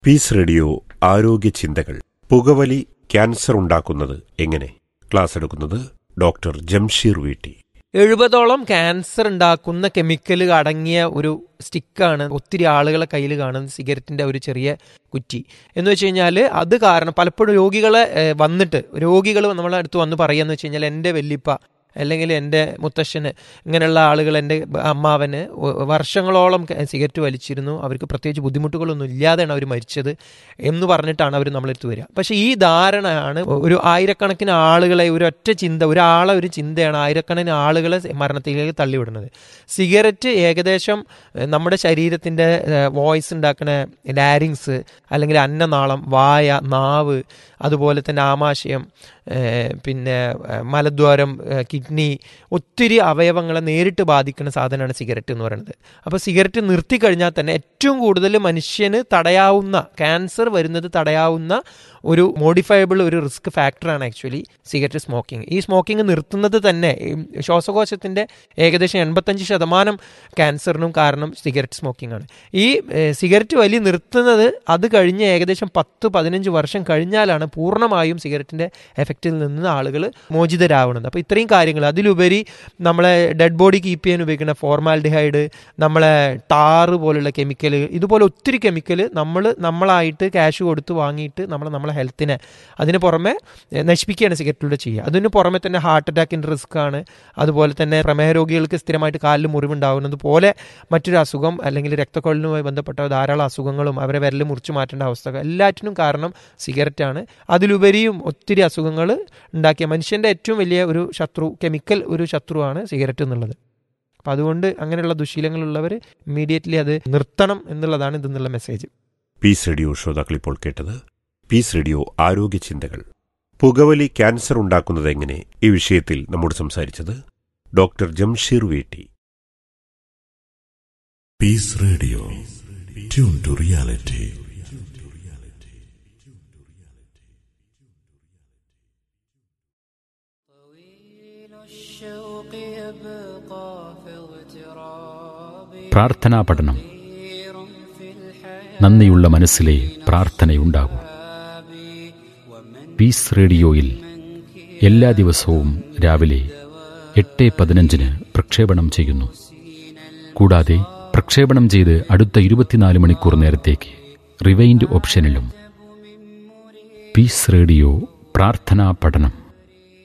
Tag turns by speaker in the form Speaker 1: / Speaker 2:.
Speaker 1: Piece radio ആരോഗ്യ ചിന്തകൾ പുകവലി ക്യാൻസർ ഉണ്ടാക്കുന്നത് എങ്ങനെ ക്ലാസ് എടുക്കുന്നത് ഡോക്ടർ ജംഷീർ വീട്ടി
Speaker 2: എഴുപതോളം ക്യാൻസർ ഉണ്ടാക്കുന്ന കെമിക്കൽ അടങ്ങിയ ഒരു സ്റ്റിക്കാണ് ഒത്തിരി ആളുകളെ കയ്യിൽ കാണുന്ന സിഗരറ്റിന്റെ ഒരു ചെറിയ കുറ്റി എന്ന് വെച്ച് കഴിഞ്ഞാൽ അത് കാരണം പലപ്പോഴും രോഗികളെ ഏഹ്, വന്നിട്ട് രോഗികൾ നമ്മളെ അടുത്ത് വന്ന് പറയാന്ന് വെച്ച് കഴിഞ്ഞാൽ എൻ്റെ വെല്ലിപ്പ അല്ലെങ്കിൽ എൻ്റെ മുത്തശ്ശന് ഇങ്ങനെയുള്ള ആളുകൾ എൻ്റെ അമ്മാവന് വ- വർഷങ്ങളോളം ക- സിഗരറ്റ് വലിച്ചിരുന്നു അവർക്ക് പ്രത്യേകിച്ച് ബുദ്ധിമുട്ടുകളൊന്നും ഇല്ലാതെയാണ് അവർ മരിച്ചത് എന്ന് പറഞ്ഞിട്ടാണ് അവർ നമ്മളെടുത്ത് വരിക പക്ഷേ ഈ ധാരണയാണ് ഒരു ആയിരക്കണക്കിന് ആളുകളെ ഒരു ഒറ്റ ചിന്ത ഒരാളെ ഒരു ചിന്തയാണ് ആയിരക്കണക്കിന് ആളുകളെ മരണത്തിലേക്ക് തള്ളിവിടുന്നത് സിഗരറ്റ് ഏകദേശം ഏഹ്, നമ്മുടെ ശരീരത്തിൻ്റെ വോയിസ് ഉണ്ടാക്കുന്ന ലാരിങ്സ് അല്ലെങ്കിൽ അന്നനാളം വായ നാവ് അതുപോലെ തന്നെ ആമാശയം ഏഹ്, പിന്നെ ഏഹ്, മലദ്വാരം ഏഹ്, കിഡ്നി ഒത്തിരി അവയവങ്ങളെ നേരിട്ട് ബാധിക്കുന്ന സാധനമാണ് സിഗരറ്റ് എന്ന് പറയുന്നത് അപ്പോൾ സിഗരറ്റ് നിർത്തി കഴിഞ്ഞാൽ തന്നെ ഏറ്റവും കൂടുതൽ മനുഷ്യന് തടയാവുന്ന ക്യാൻസർ വരുന്നത് തടയാവുന്ന ഒരു മോഡിഫയബിൾ ഒരു റിസ്ക് ഫാക്ടറാണ് ആക്ച്വലി സിഗരറ്റ് സ്മോക്കിംഗ് ഈ സ്മോക്കിംഗ് നിർത്തുന്നത് തന്നെ ഈ ശ്വാസകോശത്തിൻ്റെ ഏകദേശം എൺപത്തഞ്ച് ശതമാനം ക്യാൻസറിനും കാരണം സിഗരറ്റ് സ്മോക്കിംഗ് ആണ് ഈ ഏഹ്, സിഗരറ്റ് വലി നിർത്തുന്നത് അത് കഴിഞ്ഞ് ഏകദേശം പത്ത് പതിനഞ്ച് വർഷം കഴിഞ്ഞാലാണ് പൂർണ്ണമായും സിഗരറ്റിൻ്റെ എഫക്റ്റിൽ നിന്ന് ആളുകൾ മോചിതരാവുന്നത് അപ്പോൾ ഇത്രയും കാര്യങ്ങൾ അതിലുപരി നമ്മളെ ഡെഡ് ബോഡി കീപ്പ് ചെയ്യാൻ ഉപയോഗിക്കുന്ന ഫോർമാൽഡിഹൈഡ് നമ്മളെ ടാറ് പോലുള്ള കെമിക്കൽ ഇതുപോലെ ഒത്തിരി കെമിക്കൽ നമ്മൾ നമ്മളായിട്ട് ക്യാഷ് കൊടുത്ത് വാങ്ങിയിട്ട് നമ്മൾ നമ്മളെ ഹെൽത്തിനെ അതിന് പുറമെ എഹ്, നശിപ്പിക്കുകയാണ് സിഗരറ്റിലൂടെ ചെയ്യുക അതിന് പുറമെ തന്നെ ഹാർട്ട് അറ്റാക്കിൻ്റെ റിസ്ക് ആണ് അതുപോലെ തന്നെ പ്രമേഹ രോഗികൾക്ക് സ്ഥിരമായിട്ട് കാലിൽ മുറിവുണ്ടാകുന്നത് പോലെ മറ്റൊരു അസുഖം അല്ലെങ്കിൽ രക്തക്കൊഴലിനുമായി ബന്ധപ്പെട്ട ധാരാളം അസുഖങ്ങളും അവരെ വിരൽ മുറിച്ച് മാറ്റേണ്ട അവസ്ഥകൾ എല്ലാറ്റിനും കാരണം സിഗരറ്റാണ് അതിലുപരിയും ഒത്തിരി അസുഖങ്ങൾ ഉണ്ടാക്കിയ മനുഷ്യൻ്റെ ഏറ്റവും വലിയ ഒരു ശത്രു കെമിക്കൽ ഒരു ശത്രുവാണ് സിഗരറ്റ് എന്നുള്ളത് അപ്പം അതുകൊണ്ട് അങ്ങനെയുള്ള ദുശീലങ്ങളുള്ളവർ ഇമ്മീഡിയറ്റ്ലി അത് നിർത്തണം എന്നുള്ളതാണ് ഇതെന്നുള്ള മെസ്സേജ്
Speaker 1: പീസ് റേഡിയോ ശ്രോതാക്കൾ ഇപ്പോൾ കേട്ടത് പീസ് റേഡിയോ ആരോഗ്യ ചിന്തകൾ പുകവലി ക്യാൻസർ ഉണ്ടാക്കുന്നത് എങ്ങനെ ഈ വിഷയത്തിൽ നമ്മോട് സംസാരിച്ചത് ഡോക്ടർ ജംഷീർ വീട്ടി
Speaker 3: Peace Radio. Tune to reality.
Speaker 4: الشوق يبقى في اغتراب
Speaker 5: പ്രാർത്ഥനാ പഠനം
Speaker 4: كثير في الحياة
Speaker 5: നന്ദിയുള്ള മനസ്സിലെ പ്രാർത്ഥനയുണ്ടാകൂ പീസ് റേഡിയോയിൽ എല്ലാ ദിവസവും രാവിലെ എട്ട് പതിനഞ്ചിന് പ്രക്ഷേപണം ചെയ്യുന്നു കൂടാതെ പ്രക്ഷേപണം ചെയ്ത് അടുത്ത ഇരുപത്തിനാല് മണിക്കൂർ നേരത്തേക്ക് റിവൈൻഡ് ഓപ്ഷനിലും പീസ് റേഡിയോ പ്രാർത്ഥനാ പഠനം